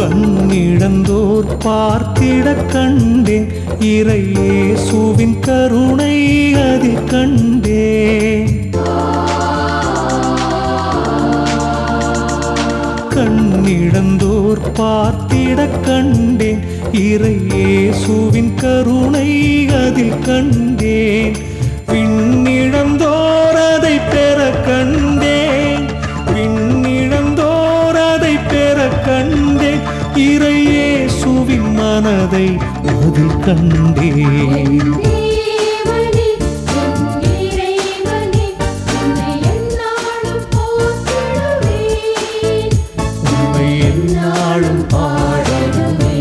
கண்ணிழந்தோர் பார்த்திடக் கண்டேன் இறையேசுவின் கருணை அதில் கண்டேன் கண்ணிழந்தோர் பார்த்திடக் கண்டேன் இறையேசுவின் கருணை அதில் கண்டேன் விண்ணிழந்தோர் அதை பெற கண்டேன் விண்ணிழந்தோர் அதை பெற கண்டேன் இறையேசுவின் மனதை அதில் கண்டேன் தேவனே என் இறைவனே உன்னை எந்நாளும் போற்றிடுவேன் உம்மை எந்நாளும் பாடலுமே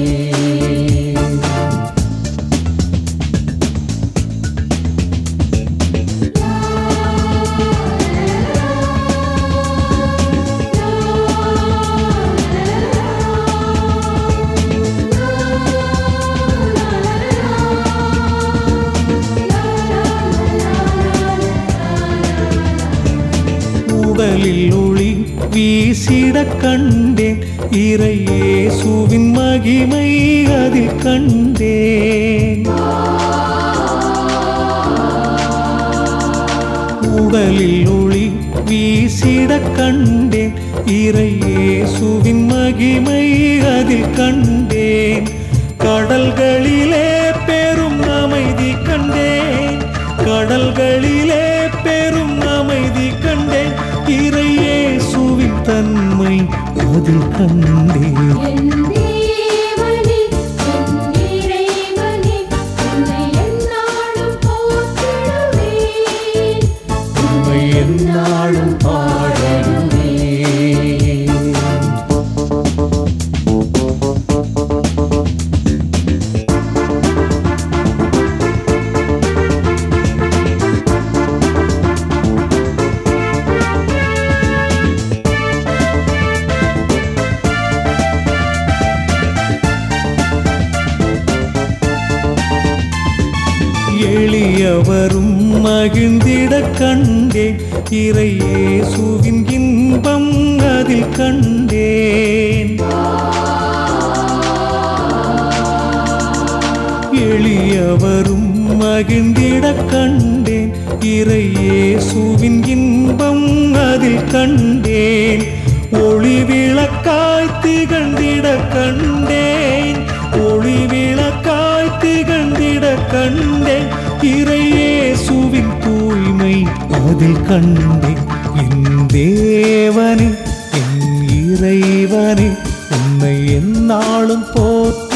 உடலில் ஒளி வீசிடக் கண்டேன் இறையேசுவின் மகிமை அதில் கண்டேன் உடலில் ஒளி வீசிடக் கண்டேன் இறையேசுவின் மகிமை அதில் கண்டேன் கடல்களிலே பெரும் அமைதி கண்டேன் கடல்களிலே பெரும் அமைதி கண்டேன் இறையேசுவின் தன்மை அதில் கண்டேன் என் தேவனே என் இறைவனே உன்னை எந்நாளும் போற்றிடுவேன் உம்மை எந்நாளும் பாடலுமே எளியவரும் மகிழ்ந்திடக் கண்டேன் இறையேசுவின் இன்பம் அதில் கண்டேன் எளியவரும் மகிழ்ந்திடக் கண்டேன் இறையேசுவின் இன்பம் அதில் கண்டேன் ஒளி விளக்காய் திகழ்ந்திட கண்டேன் ஒளி விளக்காய் திகழ்ந்திட கண்டேன் இறையேசுவின் தூய்மை அதில் கண்டேன் என் தேவனே என் இறைவனே உன்னை எந்நாளும் போற்ற